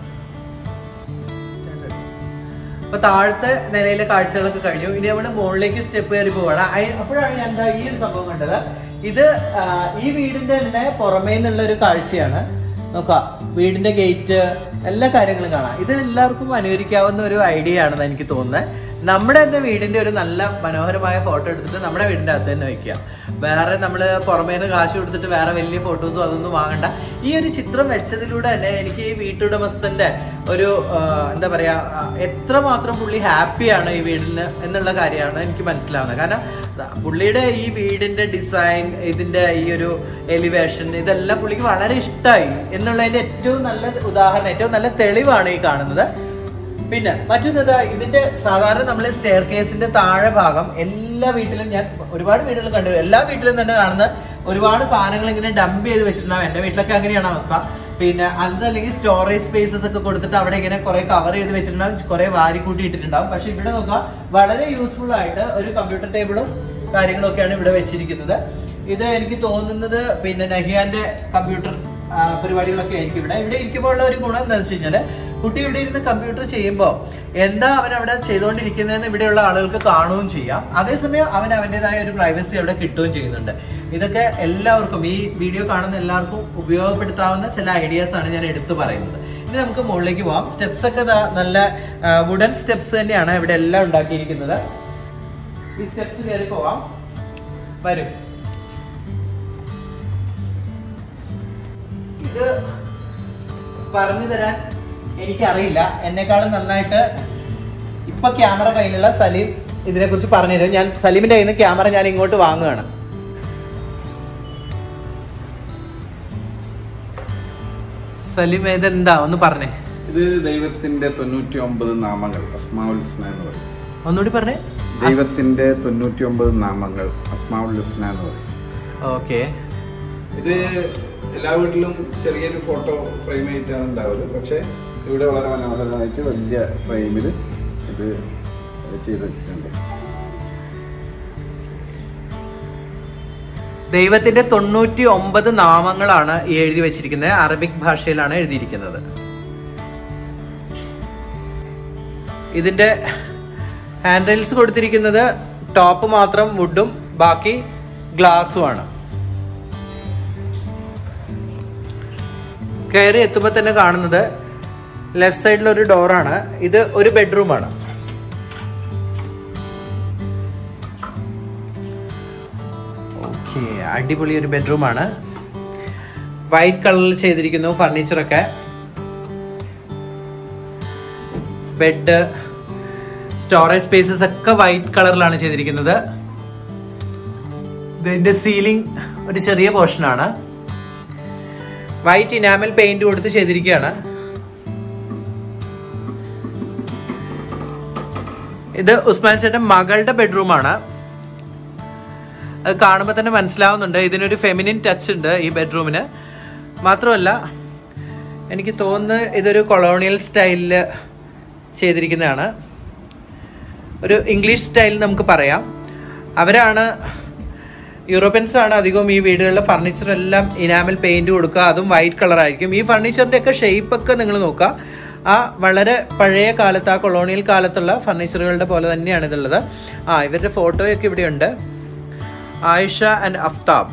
അപ്പൊ താഴത്തെ നിലയിലെ കാഴ്ചകളൊക്കെ കഴിഞ്ഞു ഇനി നമ്മൾ മുകളിലേക്ക് സ്റ്റെപ്പ് കയറി പോവാണ് അയ്- അപ്പോഴാണ് ഞാൻ ദാ ഈ ഒരു സംഭവം കണ്ടത് ഇത് ആ, ഈ വീടിന്റെ തന്നെ പുറമേ നിന്നുള്ള ഒരു കാഴ്ചയാണ് നോക്കാം വീടിന്റെ ഗേറ്റ് എല്ലാ കാര്യങ്ങളും കാണാം ഇത് എല്ലാവർക്കും അനുകരിക്കാവുന്ന ഒരു ഐഡിയ ആണെന്ന് എനിക്ക് തോന്നുന്നത് നമ്മുടെ തന്നെ വീടിന്റെ ഒരു നല്ല മനോഹരമായ ഫോട്ടോ എടുത്തിട്ട് നമ്മുടെ വീടിന്റെ അകത്ത് തന്നെ വെക്കുക വേറെ നമ്മൾ പുറമേ നിന്ന് കാശ് കൊടുത്തിട്ട് വേറെ വലിയ ഫോട്ടോസും അതൊന്നും വാങ്ങണ്ട ഈ ഒരു ചിത്രം വെച്ചതിലൂടെ തന്നെ എനിക്ക് ഈ വീട്ടുടമസ്ഥന്റെ ഒരു ആ, എന്താ പറയാ ആ, എത്രമാത്രം പുള്ളി ഹാപ്പിയാണ് ഈ വീടിന് എന്നുള്ള കാര്യമാണ് എനിക്ക് മനസ്സിലാവുന്നത് കാരണം ദാ പുള്ളിയുടെ ഈ വീടിന്റെ ഡിസൈൻ ഇതിന്റെ ഈ ഒരു എലിവേഷൻ ഇതെല്ലാം പുള്ളിക്ക് വളരെ ഇഷ്ടമായി എന്നുള്ളതിന്റെ ഏറ്റവും നല്ല ഉദാഹരണം ഏറ്റവും നല്ല തെളിവാണ് ഈ കാണുന്നത് പിന്നെ മറ്റൊന്നത് ഇതിന്റെ സാധാരണ നമ്മൾ സ്റ്റെയർ കേസിന്റെ താഴെ ഭാഗം എല്ലാ വീട്ടിലും ഞാൻ ഒരുപാട് വീടുകൾ കണ്ടു എല്ലാ വീട്ടിലും തന്നെ കാണുന്ന ഒരുപാട് സാധനങ്ങൾ ഇങ്ങനെ ഡംപ് ചെയ്ത് വെച്ചിട്ടുണ്ടാവും എന്റെ വീട്ടിലൊക്കെ അങ്ങനെയാണ് അവസ്ഥ പിന്നെ അതല്ലെങ്കിൽ സ്റ്റോറേജ് സ്പേസസ് ഒക്കെ കൊടുത്തിട്ട് അവിടെ ഇങ്ങനെ കുറെ കവർ ചെയ്ത് വെച്ചിട്ടുണ്ടാവും കുറെ വാരി കൂട്ടി ഇട്ടിട്ടുണ്ടാവും പക്ഷെ ഇവിടെ നോക്കാം വളരെ യൂസ്ഫുൾ ആയിട്ട് ഒരു കമ്പ്യൂട്ടർ ടേബിളും കാര്യങ്ങളും ഒക്കെയാണ് ഇവിടെ വെച്ചിരിക്കുന്നത് ഇത് എനിക്ക് തോന്നുന്നത് പിന്നെ നഹിയാന്റെ കമ്പ്യൂട്ടർ ആ, പരിപാടികളൊക്കെ ആയിരിക്കും ഇവിടെ ഇവിടെ ഇരിക്കുമ്പോൾ ഉള്ള ഒരു ഗുണം എന്താണെന്ന് വെച്ച് കഴിഞ്ഞാല് കുട്ടി ഇവിടെ ഇരുന്ന് കമ്പ്യൂട്ടർ ചെയ്യുമ്പോൾ എന്താ അവൻ അവിടെ ചെയ്തുകൊണ്ടിരിക്കുന്നതെന്ന് ഇവിടെയുള്ള ആളുകൾക്ക് കാണുകയും ചെയ്യാം അതേസമയം അവൻ അവൻ്റെതായ ഒരു പ്രൈവസി അവിടെ കിട്ടുകയും ചെയ്യുന്നുണ്ട് ഇതൊക്കെ എല്ലാവർക്കും ഈ വീഡിയോ കാണുന്ന എല്ലാവർക്കും ഉപയോഗപ്പെടുത്താവുന്ന ചില ഐഡിയാസ് ആണ് ഞാൻ എടുത്തു പറയുന്നത് ഇനി നമുക്ക് മുകളിലേക്ക് പോവാം സ്റ്റെപ്സ് ഒക്കെ ദാ നല്ല വുഡൻ സ്റ്റെപ്സ് തന്നെയാണ് ഇവിടെ എല്ലാം ഉണ്ടാക്കിയിരിക്കുന്നത് ഈ സ്റ്റെപ്സ് കയറി പോവാം വരും ഇത് പറഞ്ഞു തരാൻ എനിക്കറിയില്ല എന്നെക്കാളും നന്നായിട്ട് ഇപ്പൊ ക്യാമറ കയ്യിലുള്ള സലീം ഇതിനെ കുറിച്ച് പറഞ്ഞുതരും ഞാൻ സലീമിന്റെ കയ്യിൽ നിന്ന് ക്യാമറ ഞാൻ ഇങ്ങോട്ട് വാങ്ങുകയാണ് സലീം ഇതെന്താ ഒന്ന് പറഞ്ഞേ ഇത് ദൈവത്തിന്റെ തൊണ്ണൂറ്റി ഒമ്പത് നാമങ്ങൾ അസ്മാവുൽ ഹുസ്ന എന്ന് പറയും ഒന്നുകൂടി പറഞ്ഞേ ദൈവത്തിന്റെ തൊണ്ണൂറ്റി ഒമ്പത് നാമങ്ങൾ അസ്മാവുൽ ഹുസ്ന എന്ന് പറയും ഓക്കെ ഇത് എല്ലാ വീട്ടിലും ചെറിയൊരു ഫോട്ടോ ഫ്രെയിം ആയിട്ടാണ് ഉണ്ടാവുക പക്ഷെ ഇവിടെ വളരെ മനോഹരമായിട്ട് വലിയ ഫ്രെയിമിൽ ഇത് ചെയ്ത് വെച്ചിട്ടുണ്ട് ദൈവത്തിന്റെ തൊണ്ണൂറ്റി ഒമ്പത് നാമങ്ങളാണ് ഈ എഴുതി വെച്ചിരിക്കുന്നത് അറബിക് ഭാഷയിലാണ് എഴുതിയിരിക്കുന്നത് ഇതിന്റെ ഹാൻഡ് റെയിൽസ് കൊടുത്തിരിക്കുന്നത് ടോപ്പ് മാത്രം വുഡും ബാക്കി ഗ്ലാസും ആണ് കയറി എത്തുമ്പോൾ തന്നെ കാണുന്നത് ലെഫ്റ്റ് സൈഡിൽ ഒരു ഡോറാണ് ഇത് ഒരു ബെഡ്റൂമാണ് ഓക്കെ അടിപൊളി ഒരു ബെഡ്റൂമാണ് വൈറ്റ് കളറിൽ ചെയ്തിരിക്കുന്നു ഫർണിച്ചറൊക്കെ ബെഡ് സ്റ്റോറേജ് സ്പേസസ് ഒക്കെ വൈറ്റ് കളറിലാണ് ചെയ്തിരിക്കുന്നത് ഇതിന്റെ സീലിംഗ് ഒരു ചെറിയ പോർഷനാണ് വൈറ്റ് ഇനാമൽ പെയിന്റ് കൊടുത്ത് ചെയ്തിരിക്കുകയാണ് ഇത് ഉസ്മാൻ ചേട്ടൻ മകളുടെ ബെഡ്റൂമാണ് അത് കാണുമ്പോൾ തന്നെ മനസ്സിലാവുന്നുണ്ട് ഇതിനൊരു ഫെമിനിൻ ടച്ച് ഉണ്ട് ഈ ബെഡ്റൂമിന് മാത്രമല്ല എനിക്ക് തോന്നുന്നത് ഇതൊരു കൊളോണിയൽ സ്റ്റൈലിൽ ചെയ്തിരിക്കുന്നതാണ് ഒരു ഇംഗ്ലീഷ് സ്റ്റൈൽ നമുക്ക് പറയാം അവരാണ് യൂറോപ്യൻസ് ആണ് അധികവും ഈ വീടുകളിലെ ഫർണിച്ചർ എല്ലാം ഇനാമൽ പെയിന്റ് കൊടുക്കുക അതും വൈറ്റ് കളർ ആയിരിക്കും ഈ ഫർണിച്ചറിന്റെ ഒക്കെ ഷേപ്പ് ഒക്കെ നിങ്ങൾ നോക്കുക ആ വളരെ പഴയ കാലത്ത് ആ കൊളോണിയൽ കാലത്തുള്ള ഫർണിച്ചറുകളുടെ പോലെ തന്നെയാണ് ഇതുള്ളത് ആ ഇവരുടെ ഫോട്ടോയൊക്കെ ഇവിടെയുണ്ട് Ayisha and Aftab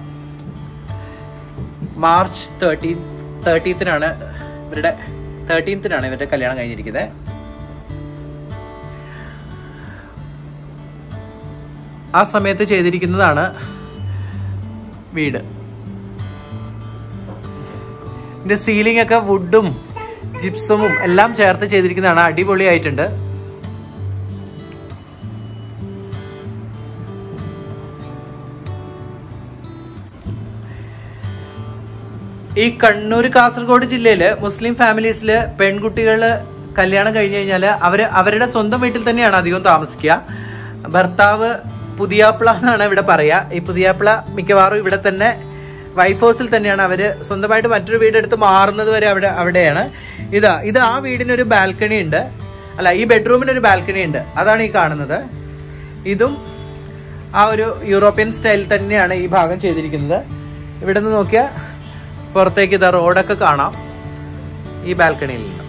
March thirteen തേർട്ടീത്തിനാണ് ഇവരുടെ തേർട്ടീൻത്തിനാണ് ഇവരുടെ കല്യാണം കഴിഞ്ഞിരിക്കുന്നത് ആ സമയത്ത് ചെയ്തിരിക്കുന്നതാണ് വീട് ഇതിന്റെ സീലിംഗ് ഒക്കെ വുഡും ജിപ്സമും എല്ലാം ചേർത്ത് ചെയ്തിരിക്കുന്നതാണ് അടിപൊളിയായിട്ടുണ്ട് ഈ കണ്ണൂർ കാസർഗോഡ് ജില്ലയില് മുസ്ലിം ഫാമിലീസില് പെൺകുട്ടികള് കല്യാണം കഴിഞ്ഞു കഴിഞ്ഞാല് അവര് അവരുടെ സ്വന്തം വീട്ടിൽ തന്നെയാണ് അധികം താമസിക്കുക ഭർത്താവ് പുതിയാപ്പിള എന്നാണ് ഇവിടെ പറയാ ഈ പുതിയാപ്പിള മിക്കവാറും ഇവിടെ തന്നെ വൈഫ് ഹൗസിൽ തന്നെയാണ് അവര് സ്വന്തമായിട്ട് മറ്റൊരു വീടെടുത്ത് മാറുന്നത് വരെ അവിടെ അവിടെയാണ് ഇതാ ഇത് ആ വീടിനൊരു ബാൽക്കണി ഉണ്ട് അല്ല ഈ ബെഡ്റൂമിന് ഒരു ബാൽക്കണി ഉണ്ട് അതാണ് ഈ കാണുന്നത് ഇതും ആ ഒരു യൂറോപ്യൻ സ്റ്റൈൽ തന്നെയാണ് ഈ ഭാഗം ചെയ്തിരിക്കുന്നത് ഇവിടെ നിന്ന് നോക്കിയാൽ പുറത്തേക്ക് ഇതാ റോഡൊക്കെ കാണാം ഈ ബാൽക്കണിയിൽ നിന്ന്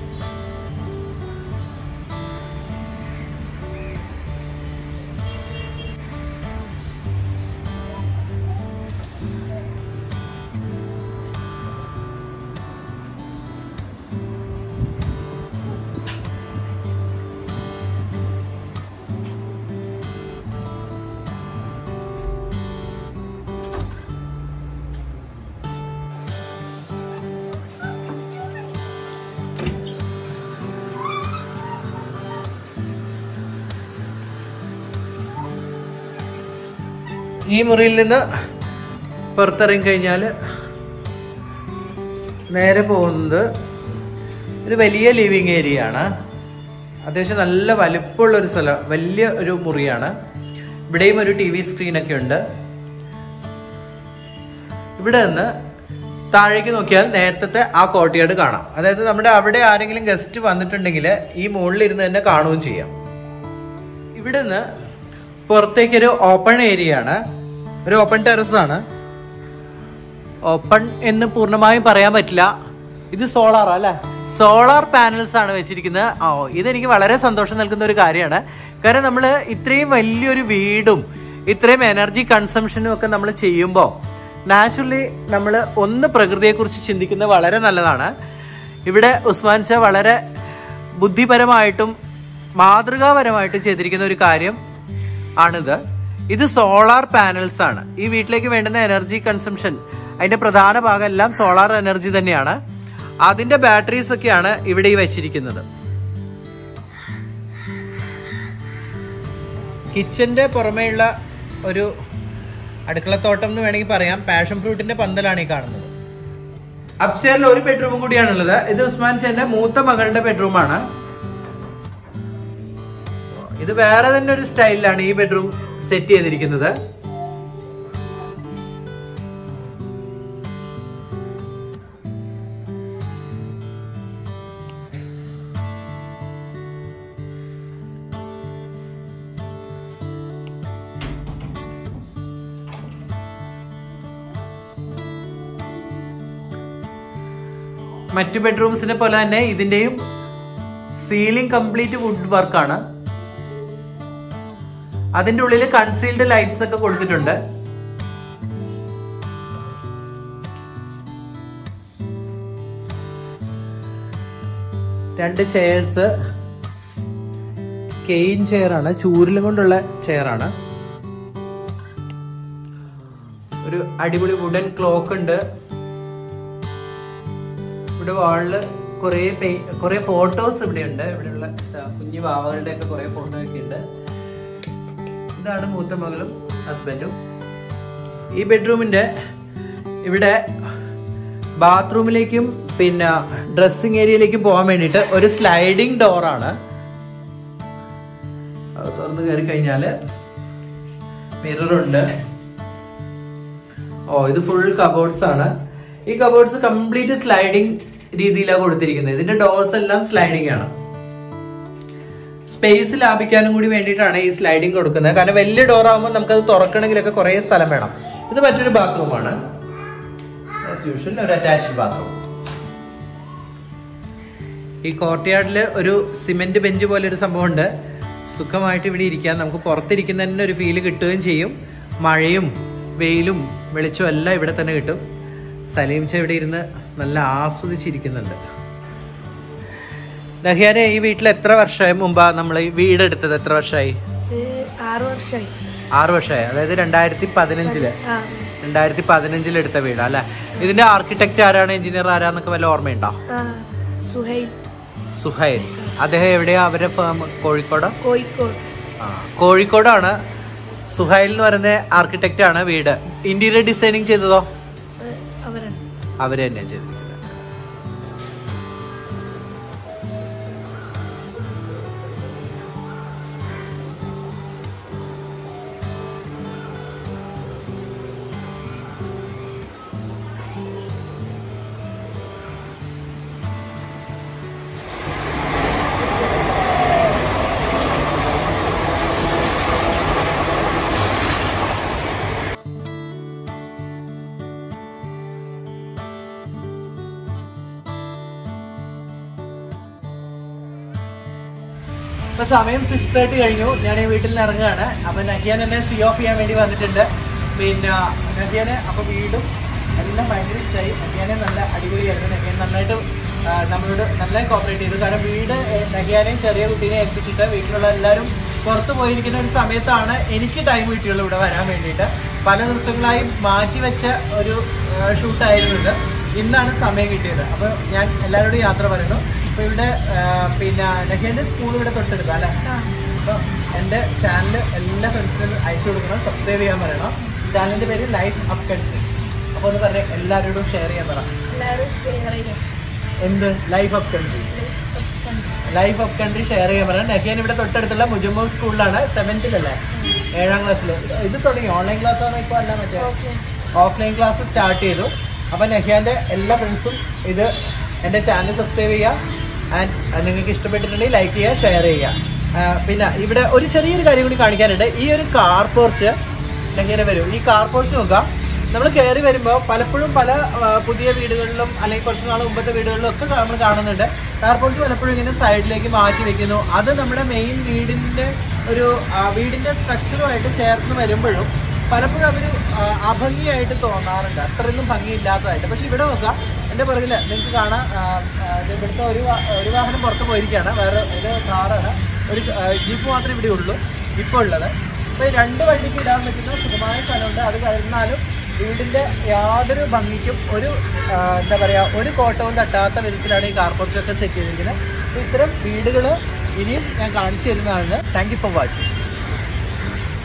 ഈ മുറിയിൽ നിന്ന് പുറത്തിറങ്ങി കഴിഞ്ഞാൽ നേരെ പോകുന്നത് ഒരു വലിയ ലിവിങ് ഏരിയ ആണ് അത്യാവശ്യം നല്ല വലിപ്പമുള്ള ഒരു സ്ഥലം വലിയ ഒരു മുറിയാണ് ഇവിടെയും ഒരു ടി വി സ്ക്രീനൊക്കെ ഉണ്ട് ഇവിടെ നിന്ന് താഴേക്ക് നോക്കിയാൽ നേരത്തെ ആ കോട്ടയാട് കാണാം അതായത് നമ്മുടെ അവിടെ ആരെങ്കിലും ഗസ്റ്റ് വന്നിട്ടുണ്ടെങ്കിൽ ഈ മുകളിൽ ഇരുന്ന് തന്നെ കാണുകയും ചെയ്യാം ഇവിടെ നിന്ന് പുറത്തേക്ക് ഒരു ഓപ്പൺ ഏരിയ ആണ് ഒരു ഓപ്പൺ ടെറസ് ആണ് ഓപ്പൺ എന്ന് പൂർണ്ണമായും പറയാൻ പറ്റില്ല ഇത് സോളാർ അല്ലെ സോളാർ പാനൽസ് ആണ് വെച്ചിരിക്കുന്നത് ഓ ഇതെനിക്ക് വളരെ സന്തോഷം നൽകുന്ന ഒരു കാര്യമാണ് കാരണം നമ്മൾ ഇത്രയും വലിയൊരു വീടും ഇത്രയും എനർജി കൺസംഷനും ഒക്കെ നമ്മൾ ചെയ്യുമ്പോൾ നാച്ചുറലി നമ്മൾ ഒന്ന് പ്രകൃതിയെക്കുറിച്ച് ചിന്തിക്കുന്നത് വളരെ നല്ലതാണ് ഇവിടെ ഉസ്മാൻ ഷാ വളരെ ബുദ്ധിപരമായിട്ടും മാതൃകാപരമായിട്ടും ചെയ്തിരിക്കുന്ന ഒരു കാര്യം ആണിത് ഇത് സോളാർ പാനൽസ് ആണ് ഈ വീട്ടിലേക്ക് വേണ്ടുന്ന എനർജി കൺസംഷൻ അതിന്റെ പ്രധാന ഭാഗം എല്ലാം സോളാർ എനർജി തന്നെയാണ് അതിന്റെ ബാറ്ററീസ് ഒക്കെയാണ് ഇവിടെ ഈ വെച്ചിരിക്കുന്നത് കിച്ചന്റെ പുറമേയുള്ള ഒരു അടുക്കളത്തോട്ടം എന്ന് വേണമെങ്കിൽ പറയാം പാഷൻ ഫ്രൂട്ടിന്റെ പന്തലാണ് ഈ കാണുന്നത് അപ്സ്റ്റേറിൽ ഒരു ബെഡ്റൂമും കൂടിയാണുള്ളത് ഇത് ഉസ്മാൻ ചെന്റെ മൂത്ത മകളുടെ ബെഡ്റൂമാണ് ഇത് വേറെ തന്നെ ഒരു സ്റ്റൈലിലാണ് ഈ ബെഡ്റൂം സെറ്റ് ചെയ്തിരിക്കുന്നത് മറ്റു ബെഡ്റൂംസിനെ പോലെ തന്നെ ഇതിന്റെയും സീലിംഗ് കംപ്ലീറ്റ് വുഡ് വർക്കാണ് അതിന്റെ ഉള്ളിൽ കൺസീൽഡ് ലൈറ്റ്സ് ഒക്കെ കൊടുത്തിട്ടുണ്ട് രണ്ട് ചെയർസ് കെയിൻ ചെയർ ആണ് ചൂരിലും കൊണ്ടുള്ള ചെയർ ആണ് ഒരു അടിപൊളി വുഡൻ ക്ലോക്ക് ഉണ്ട് ഇവിടെ വാളില് കുറെ കുറെ ഫോട്ടോസ് ഇവിടെ ഉണ്ട് ഇവിടെയുള്ള ദാ കുഞ്ഞു വാവകളുടെ ഒക്കെ കുറെ ഫോട്ടോ ഒക്കെ ഉണ്ട് ഇതാണ് മൂത്ത മകളും ഹസ്ബൻഡും ഈ ബെഡ്റൂമിന്റെ ഇവിടെ ബാത്റൂമിലേക്കും പിന്നെ ഡ്രസ്സിങ് ഏരിയയിലേക്കും പോകാൻ വേണ്ടിയിട്ട് ഒരു സ്ലൈഡിംഗ് ഡോറാണ് അത് തുറന്ന് കയറി കഴിഞ്ഞാല് മിററുണ്ട് ഓ ഇത് ഫുൾ കബോർഡ്സ് ആണ് ഈ കബോർഡ്സ് കംപ്ലീറ്റ് സ്ലൈഡിംഗ് രീതിയിലാണ് കൊടുത്തിരിക്കുന്നത് ഇതിന്റെ ഡോർസ് എല്ലാം സ്ലൈഡിംഗ് ആണ് സ്പേസ് ലാഭിക്കാനും കൂടി വേണ്ടിയിട്ടാണ് ഈ സ്ലൈഡിംഗ് കൊടുക്കുന്നത് കാരണം വലിയ ഡോർ ആകുമ്പോൾ നമുക്കത് തുറക്കണമെങ്കിലൊക്കെ കുറേ സ്ഥലം വേണം ഇത് മറ്റൊരു ബാത്റൂമാണ് ആസ് യൂഷ്വൽ ഒരു അറ്റാച്ച്ഡ് ബാത്റൂം ഈ കോർട്ട്യാർഡിൽ ഒരു സിമെന്റ് ബെഞ്ച് പോലെ ഒരു സംഭവം ഉണ്ട് സുഖമായിട്ട് ഇവിടെ ഇരിക്കാൻ നമുക്ക് പുറത്തിരിക്കുന്നതിന് ഒരു ഫീല് കിട്ടുകയും ചെയ്യും മഴയും വെയിലും വെളിച്ചവും എല്ലാം ഇവിടെ തന്നെ കിട്ടും സലീം ച ഇവിടെ ഇരുന്ന് നല്ല ആസ്വദിച്ചിരിക്കുന്നുണ്ട് നഹിയാനെ ഈ വീട്ടിൽ എത്ര വർഷമായി മുമ്പാ നമ്മൾ ഈ വീടെടുത്തത് എത്ര വർഷമായി ഇത് ആറ് വർഷമായി ആറ് വർഷമായി അതായത് രണ്ടായിരത്തി പതിനഞ്ചില് ആ രണ്ടായിരത്തി പതിനഞ്ചിൽ എടുത്ത വീടാ അല്ലെ ഇതിന്റെ ആർക്കിടെക്ട് ആരാണ് എഞ്ചിനീയർ ആരാന്നൊക്കെ വല്ല ഓർമ്മയുണ്ടോ ആ സുഹൈൽ സുഹൈൽ അദ്ദേഹം എവിടെയാ അവരുടെ ഫേം കോഴിക്കോട് കോഴിക്കോട് ആ കോഴിക്കോടാണ് സുഹൈൽ എന്ന് പറയുന്ന ആർക്കിടെക്റ്റ് ആണ് വീട് ഇന്റീരിയർ ഡിസൈനിങ് ചെയ്തതോ ഏ, അവരാണ് അവര് തന്നെയാണ് ചെയ്തിരിക്കുന്നത് ഇപ്പൊ സമയം സിക്സ് തേർട്ടി കഴിഞ്ഞു ഞാൻ ഈ വീട്ടിൽ നിന്ന് ഇറങ്ങുകയാണ് അപ്പൊ നഹിയാൻ എന്നെ സി ഓഫ് ചെയ്യാൻ വേണ്ടി വന്നിട്ടുണ്ട് പിന്നെ നഹിയാന് അപ്പൊ വീടും എല്ലാം ഭയങ്കര ഇഷ്ടമായി നഹിയാനെ നല്ല അടിപൊളിയായിരുന്നു നഹിയാൻ നന്നായിട്ട് ആ, നമ്മളോട് നല്ല കോപ്പറേറ്റ് ചെയ്തു കാരണം വീട് ഏ, നഹിയാനെയും ചെറിയ കുട്ടീനെ ഏൽപ്പിച്ചിട്ട് വീട്ടിലുള്ള എല്ലാവരും പുറത്തു പോയിരിക്കുന്ന ഒരു സമയത്താണ് എനിക്ക് ടൈം കിട്ടിയുള്ളൂ ഇവിടെ വരാൻ വേണ്ടിയിട്ട് പല ദിവസങ്ങളായി മാറ്റി വെച്ച ഒരു ഷൂട്ടായിരുന്നു ഇത് ഇന്നാണ് സമയം കിട്ടിയത് അപ്പോൾ ഞാൻ എല്ലാവരോടും യാത്ര പറയുന്നു അപ്പോൾ ഇവിടെ ആ, പിന്നെ നഹിയൻ്റെ സ്കൂൾ ഇവിടെ തൊട്ടടുത്ത അല്ലേ അപ്പോൾ എൻ്റെ ചാനൽ എല്ലാ ഫ്രണ്ട്സിനും അയച്ചു കൊടുക്കണം സബ്സ്ക്രൈബ് ചെയ്യാൻ പറയണം ചാനലിൻ്റെ പേര് ലൈഫ് അപ്പ് കൺട്രി അപ്പോൾ ഒന്ന് പറഞ്ഞ് എല്ലാവരോടും ഷെയർ ചെയ്യാൻ പറ എല്ലാവരും ഷെയർ ചെയ്യാം എന്ത് life of country life of country share ചെയ്യാൻ പറയാം നഹിയൻ ഇവിടെ തൊട്ടടുത്തുള്ള മുജമ്മു സ്കൂളിലാണ് സെവൻത്തിലല്ലേ ഏഴാം ക്ലാസ്സിൽ ഇത് തുടങ്ങി ഓൺലൈൻ ക്ലാസ് ആണ് ഇപ്പോൾ അല്ല മറ്റേ ഓഫ്ലൈൻ ക്ലാസ് സ്റ്റാർട്ട് ചെയ്തു അപ്പം നഹിയാൻ്റെ എല്ലാ ഫ്രണ്ട്സും ഇത് എൻ്റെ ചാനൽ സബ്സ്ക്രൈബ് ചെയ്യുക ആൻഡ് നിങ്ങൾക്ക് ഇഷ്ടപ്പെട്ടിട്ടുണ്ടെങ്കിൽ ലൈക്ക് ചെയ്യുക ഷെയർ ചെയ്യുക ആ, പിന്നെ ഇവിടെ ഒരു ചെറിയൊരു കാര്യം കൂടി കാണിക്കാനുണ്ട് ഈ ഒരു കാർ പോർച്ച് എങ്ങനെ വരും ഈ കാർ പോർച്ച് നോക്കാം നമ്മൾ കയറി വരുമ്പോൾ പലപ്പോഴും പല ആ, പുതിയ വീടുകളിലും അല്ലെങ്കിൽ കുറച്ച് നാൾ മുമ്പത്തെ വീടുകളിലും ഒക്കെ നമ്മൾ കാണുന്നുണ്ട് കാർ പോർച്ച് പലപ്പോഴും ഇങ്ങനെ സൈഡിലേക്ക് മാറ്റി വെക്കുന്നു അത് നമ്മുടെ മെയിൻ വീടിന്റെ ഒരു ആ, വീടിന്റെ സ്ട്രക്ചറുമായിട്ട് ചേർന്ന് വരുമ്പോഴും പലപ്പോഴും അതൊരു ആ, അഭംഗിയായിട്ട് തോന്നാറുണ്ട് അത്രയൊന്നും ഭംഗിയില്ലാത്തതായിട്ട് പക്ഷെ ഇവിടെ നോക്കാം എൻ്റെ പുറകില് നിങ്ങൾക്ക് കാണാം ആ, ആ, ഇത് ഇവിടുത്തെ ഒരു വാ- ഒരു വാഹനം പുറത്ത് പോയിരിക്കുകയാണ് വേറെ ഇത് കാറാണ് ഒരു ആ, ജീപ്പ് മാത്രമേ ഇവിടെ ഉള്ളൂ ഇപ്പോൾ ഉള്ളത് അപ്പോൾ ഈ രണ്ട് വണ്ടിക്ക് ഇടാൻ പറ്റുന്ന സുഖമായ സ്ഥലമുണ്ട് അത് കഴിഞ്ഞാലും വീടിന്റെ യാതൊരു ഭംഗിക്കും ഒരു ആ, എന്താ പറയാ ഒരു കോട്ടവും തട്ടാത്ത വിധത്തിലാണ് ഈ കാർപോർച്ചൊക്കെ സെറ്റ് ചെയ്തിരിക്കുന്നത് അപ്പോൾ ഇത്തരം വീടുകൾ ഇനിയും ഞാൻ കാണിച്ചു തരുന്നതാണ് താങ്ക് യു ഫോർ വാച്ചിങ്